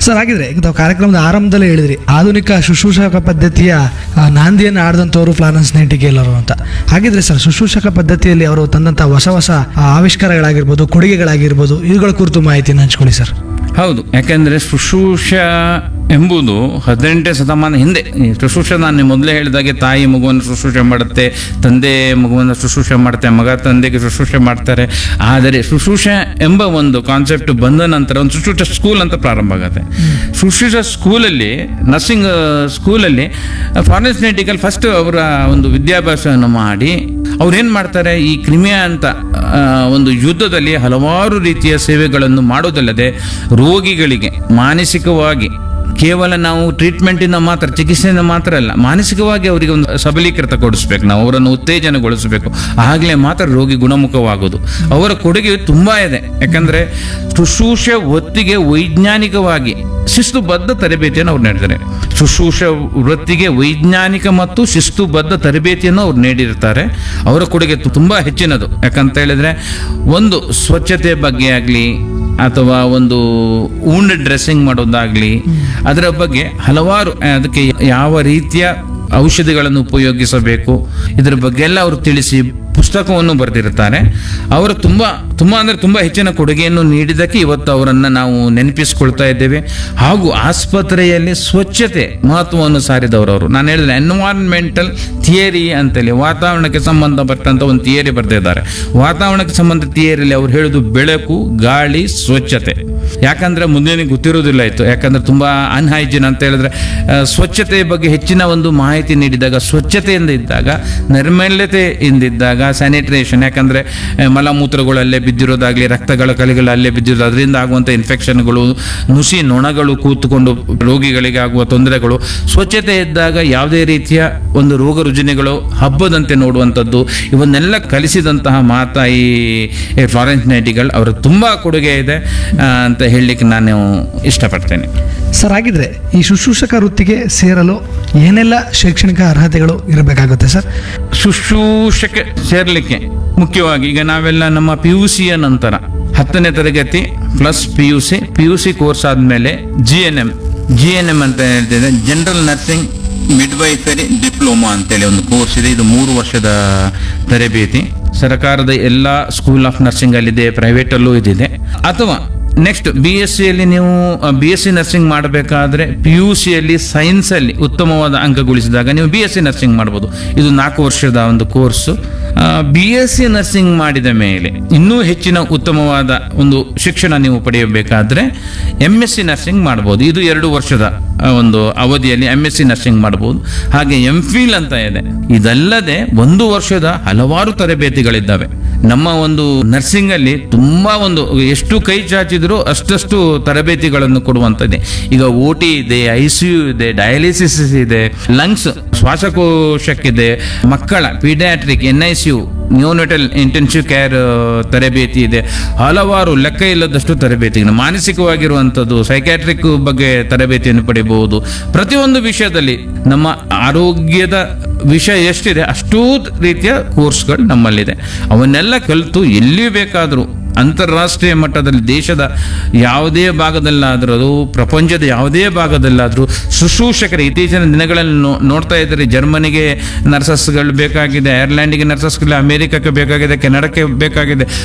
sir ಹಾಗಿದ್ರೆ ಈಗ ತಾವು ಕಾರ್ಯಕ್ರಮದ ಆರಂಭದಲ್ಲೇ ಹೇಳಿದ್ರಿ ಆಧುನಿಕ ಶುಶ್ರೂಷಕ ಪದ್ಧತಿಯ ಆ, ನಾಂದಿಯನ್ನು ಆಡಿದಂಥವ್ರು ಫ್ಲಾರೆನ್ಸ್ ನೈಟಿಗೇಲರು ಅಂತ ಹಾಗಿದ್ರೆ ಸರ್ ಶುಶ್ರೂಷಕ ಪದ್ಧತಿಯಲ್ಲಿ ಅವರು ತಂದಂಥ ಹೊಸ ಹೊಸ ಆ, ಆವಿಷ್ಕಾರಗಳಾಗಿರ್ಬೋದು ಕೊಡುಗೆಗಳಾಗಿರ್ಬೋದು ಇವುಗಳ ಕುರಿತು ಮಾಹಿತಿಯನ್ನು ಹಂಚ್ಕೊಳ್ಳಿ ಸರ್ ಹೌದು ಯಾಕೆಂದ್ರೆ ಶುಶ್ರೂಷ ಎಂಬುದು ಹದಿನೆಂಟನೇ ಶತಮಾನ ಹಿಂದೆ ಈ ಶುಶ್ರೂಷ ನಾನು ಮೊದಲೇ ಹೇಳಿದಾಗೆ ತಾಯಿ ಮಗುವನ್ನು ಶುಶ್ರೂಷೆ ಮಾಡುತ್ತೆ ತಂದೆ ಮಗುವನ್ನು ಶುಶ್ರೂಷೆ ಮಾಡುತ್ತೆ ಮಗ ತಂದೆಗೆ ಶುಶ್ರೂಷೆ ಮಾಡ್ತಾರೆ ಆದರೆ ಶುಶ್ರೂಷ ಎಂಬ ಒಂದು ಕಾನ್ಸೆಪ್ಟ್ ಬಂದ ನಂತರ ಒಂದು ಶುಶ್ರೂಷ ಸ್ಕೂಲ್ ಅಂತ ಪ್ರಾರಂಭ ಆಗುತ್ತೆ ಶುಶ್ರೂಷ ಸ್ಕೂಲಲ್ಲಿ ನರ್ಸಿಂಗ್ ಸ್ಕೂಲಲ್ಲಿ ಫಾರೆನ್ಸ್ ನೆಟಿಕಲ್ ಫಸ್ಟ್ ಅವರ ಒಂದು ವಿದ್ಯಾಭ್ಯಾಸವನ್ನು ಮಾಡಿ ಅವ್ರು ಏನು ಮಾಡ್ತಾರೆ ಈ ಕ್ರಿಮಿಯಾ ಅಂತ ಆ, ಒಂದು ಯುದ್ಧದಲ್ಲಿ ಹಲವಾರು ರೀತಿಯ ಸೇವೆಗಳನ್ನು ಮಾಡೋದಲ್ಲದೆ ರೋಗಿಗಳಿಗೆ ಮಾನಸಿಕವಾಗಿ ಕೇವಲ ನಾವು ಟ್ರೀಟ್ಮೆಂಟಿನ ಮಾತ್ರ ಚಿಕಿತ್ಸೆಯಿಂದ ಮಾತ್ರ ಅಲ್ಲ ಮಾನಸಿಕವಾಗಿ ಅವರಿಗೆ ಒಂದು ಸಬಲೀಕೃತ ಕೊಡಿಸ್ಬೇಕು ನಾವು ಅವರನ್ನು ಉತ್ತೇಜನಗೊಳಿಸಬೇಕು ಆಗಲೇ ಮಾತ್ರ ರೋಗಿ ಗುಣಮುಖವಾಗೋದು ಅವರ ಕೊಡುಗೆ ತುಂಬಾ ಇದೆ ಯಾಕಂದ್ರೆ ಶುಶ್ರೂಷ ಹೊತ್ತಿಗೆ ವೈಜ್ಞಾನಿಕವಾಗಿ ಶಿಸ್ತುಬದ್ಧ ತರಬೇತಿಯನ್ನು ಅವ್ರು ನೀಡಿದ್ದಾರೆ ಶುಶ್ರೂಷ ವೃತ್ತಿಗೆ ವೈಜ್ಞಾನಿಕ ಮತ್ತು ಶಿಸ್ತುಬದ್ಧ ತರಬೇತಿಯನ್ನು ಅವ್ರು ನೀಡಿರ್ತಾರೆ ಅವರ ಕೊಡುಗೆ ತು- ತುಂಬಾ ಹೆಚ್ಚಿನದು ಯಾಕಂತ ಹೇಳಿದ್ರೆ ಒಂದು ಸ್ವಚ್ಛತೆ ಬಗ್ಗೆ ಆಗಲಿ ಅಥವಾ ಒಂದು ಊಂಡ್ ಡ್ರೆಸ್ಸಿಂಗ್ ಮಾಡೋದಾಗ್ಲಿ ಅದರ ಬಗ್ಗೆ ಹಲವಾರು ಆ, ಅದಕ್ಕೆ ಯಾವ ರೀತಿಯ ಔಷಧಿಗಳನ್ನು ಉಪಯೋಗಿಸಬೇಕು ಇದರ ಬಗ್ಗೆ ಎಲ್ಲ ಅವರು ತಿಳಿಸಿ ಪುಸ್ತಕವನ್ನು ಬರೆದಿರ್ತಾರೆ ಅವರು ತುಂಬಾ ತುಂಬಾ ಅಂದ್ರೆ ತುಂಬಾ ಹೆಚ್ಚಿನ ಕೊಡುಗೆಯನ್ನು ನೀಡಿದ್ದಕ್ಕೆ ಇವತ್ತು ಅವರನ್ನ ನಾವು ನೆನಪಿಸ್ಕೊಳ್ತಾ ಇದ್ದೇವೆ ಹಾಗೂ ಆಸ್ಪತ್ರೆಯಲ್ಲಿ ಸ್ವಚ್ಛತೆ ಮಹತ್ವವನ್ನು ಸಾರಿದವರು ಅವರು ನಾನು ಹೇಳಿದ್ರೆ ಎನ್ವೈರನ್ಮೆಂಟಲ್ ಥಿಯರಿ ಅಂತೇಳಿ ವಾತಾವರಣಕ್ಕೆ ಸಂಬಂಧಪಟ್ಟಂತ ಒಂದು ಥಿಯರಿ ಬರೆದಿದ್ದಾರೆ ವಾತಾವರಣಕ್ಕೆ ಸಂಬಂಧ ಥಿಯರಿಯಲ್ಲಿ ಅವ್ರು ಹೇಳುದು ಬೆಳಕು ಗಾಳಿ ಸ್ವಚ್ಛತೆ ಯಾಕಂದ್ರೆ ಮುಂದೆ ಗೊತ್ತಿರೋದಿಲ್ಲ ಇತ್ತು ಯಾಕಂದ್ರೆ ತುಂಬಾ ಅನ್ಹೈಜಿನ್ ಅಂತ ಹೇಳಿದ್ರೆ ಆ, ಸ್ವಚ್ಛತೆಯ ಬಗ್ಗೆ ಹೆಚ್ಚಿನ ಒಂದು ಮಾಹಿತಿ ನೀಡಿದಾಗ ಸ್ವಚ್ಛತೆಯಿಂದ ಇದ್ದಾಗ ನೈರ್ಮಲ್ಯತೆಯಿಂದ ಇದ್ದಾಗ ಸ್ಯಾನಿಟೇಷನ್ ಯಾಕಂದ್ರೆ ಆ, ಮಲಮೂತ್ರಗಳು ಅಲ್ಲೇ ಬಿದ್ದಿರೋದಾಗ್ಲಿ ರಕ್ತಗಳ ಕಲೆಗಳು ಅಲ್ಲೇ ಬಿದ್ದಿರೋದು ಅದರಿಂದ ಆಗುವಂಥ ಇನ್ಫೆಕ್ಷನ್ಗಳು ನುಸಿ ನೊಣಗಳು ಕೂತ್ಕೊಂಡು ರೋಗಿಗಳಿಗೆ ಆಗುವ ತೊಂದರೆಗಳು ಸ್ವಚ್ಛತೆ ಇದ್ದಾಗ ಯಾವುದೇ ರೀತಿಯ ಒಂದು ರೋಗ ರುಜಿನಗಳು ಹಬ್ಬದಂತೆ ನೋಡುವಂಥದ್ದು ಇವನ್ನೆಲ್ಲ ಕಲಿಸಿದಂತಹ ಮಾತಾಯಿ ಫ್ಲಾರೆನ್ಸ್ ನೈಟಿಗಳು ಅವರ ತುಂಬಾ ಕೊಡುಗೆ ಇದೆ ಆ, ಅಂತ ಹೇಳಲಿಕ್ಕೆ ನಾನು ಇಷ್ಟಪಡ್ತೇನೆ ಸರ್ ಹಾಗಿದ್ರೆ ಈ ಶುಶ್ರೂಷಕ ವೃತ್ತಿಗೆ ಸೇರಲು ಏನೆಲ್ಲ ಶೈಕ್ಷಣಿಕ ಅರ್ಹತೆಗಳು ಇರಬೇಕಾಗುತ್ತೆ ಸರ್ ಶುಶ್ರೂಷಕ್ಕೆ ಸೇರ್ಲಿಕ್ಕೆ ಮುಖ್ಯವಾಗಿ ಈಗ ನಾವೆಲ್ಲ ನಮ್ಮ ಪಿ ಯು ಸಿಯ ನಂತರ ಹತ್ತನೇ ತರಗತಿ plus P U C P U C course ಆದಮೇಲೆ G N M G N M ಅಂತ ಹೇಳ್ತಿದೆ ಜನರಲ್ ನರ್ಸಿಂಗ್ ಮಿಡ್ವೈಫರಿ ಡಿಪ್ಲೊಮಾ ಅಂತೇಳಿ ಒಂದು ಕೋರ್ಸ್ ಇದೆ ಇದು ಮೂರು ವರ್ಷದ ತರಬೇತಿ ಸರ್ಕಾರದ ಎಲ್ಲ ಸ್ಕೂಲ್ ಆಫ್ ನರ್ಸಿಂಗ್ ಅಲ್ಲಿದೆ ಪ್ರೈವೇಟ್ ಅಲ್ಲೂ ಇದಿದೆ ಅಥವಾ ನೆಕ್ಸ್ಟ್ ಬಿ ಎಸ್ ಸಿಯಲ್ಲಿ ನೀವು ಬಿ ಎಸ್ ಸಿ ನರ್ಸಿಂಗ್ ಮಾಡಬೇಕಾದ್ರೆ ಪಿ ಯು ಸಿಯಲ್ಲಿ ಸೈನ್ಸಲ್ಲಿ ಉತ್ತಮವಾದ ಅಂಕ ಗಳಿಸಿದಾಗ ನೀವು ಬಿ ಎಸ್ ಸಿ ನರ್ಸಿಂಗ್ ಮಾಡ್ಬೋದು ಇದು ನಾಲ್ಕು ವರ್ಷದ ಒಂದು course B S C nursing ಮಾಡಿದ ಮೇಲೆ ಇನ್ನೂ ಹೆಚ್ಚಿನ ಉತ್ತಮವಾದ ಒಂದು ಶಿಕ್ಷಣ ನೀವು ಪಡೆಯಬೇಕಾದ್ರೆ ಎಮ್ ಎಸ್ ಸಿ ನರ್ಸಿಂಗ್ ಮಾಡ್ಬೋದು ಇದು ಎರಡು ವರ್ಷದ ಆ, ಒಂದು ಅವಧಿಯಲ್ಲಿ ಎಮ್ ಎಸ್ ಸಿ ನರ್ಸಿಂಗ್ ಮಾಡ್ಬೋದು ಹಾಗೆ ಎಂ ಫಿಲ್ ಅಂತ ಇದೆ ಇದಲ್ಲದೆ ಒಂದು ವರ್ಷದ ಹಲವಾರು ತರಬೇತಿಗಳಿದ್ದಾವೆ ನಮ್ಮ ಒಂದು ನರ್ಸಿಂಗ್ ಅಲ್ಲಿ ತುಂಬಾ ಒಂದು ಎಷ್ಟು ಕೈ ಚಾಚಿದ್ರು ಅಷ್ಟಷ್ಟು ತರಬೇತಿಗಳನ್ನು ಕೊಡುವಂತದೆ ಈಗ ಓ ಟಿ ಇದೆ ಐ ಸಿ ಯು ಇದೆ ಡಯಾಲಿಸಿಸ್ ಇದೆ ಲಂಗ್ಸ್ ಶ್ವಾಸಕೋಶಕ್ಕಿದೆ ಮಕ್ಕಳ paediatric N I C U neonatal intensive care ತರಬೇತಿ ಇದೆ ಹಲವಾರು ಲೆಕ್ಕ ಇಲ್ಲದಷ್ಟು ತರಬೇತಿ ಮಾನಸಿಕವಾಗಿರುವಂಥದ್ದು ಸೈಕ್ಯಾಟ್ರಿಕ್ ಬಗ್ಗೆ ತರಬೇತಿಯನ್ನು ಪಡಿಬಹುದು ಪ್ರತಿಯೊಂದು ವಿಷಯದಲ್ಲಿ ನಮ್ಮ ಆರೋಗ್ಯದ ವಿಷಯ ಎಷ್ಟಿದೆ ಅಷ್ಟೂ ರೀತಿಯ ಕೋರ್ಸ್ಗಳು ನಮ್ಮಲ್ಲಿದೆ ಅವನ್ನೆಲ್ಲ ಕಲಿತು ಎಲ್ಲಿ ಬೇಕಾದರೂ ಅಂತಾರಾಷ್ಟ್ರೀಯ ಮಟ್ಟದಲ್ಲಿ ದೇಶದ ಯಾವುದೇ ಭಾಗದಲ್ಲಾದರೂ ಅದು ಪ್ರಪಂಚದ ಯಾವುದೇ ಭಾಗದಲ್ಲಾದರೂ ಶುಶ್ರೂಷಕರು ಇತ್ತೀಚಿನ ದಿನಗಳಲ್ಲಿ ನೋ- ನೋಡ್ತಾ ಇದ್ದಾರೆ ಜರ್ಮನಿಗೆ ನರ್ಸಸ್ಗಳು ಬೇಕಾಗಿದೆ ಐರ್ಲೆಂಡಿಗೆ ನರ್ಸಸ್ಗಳು ಅಮೆರಿಕಕ್ಕೆ ಬೇಕಾಗಿದೆ ಕೆನಡಕ್ಕೆ ಬೇಕಾಗಿದೆ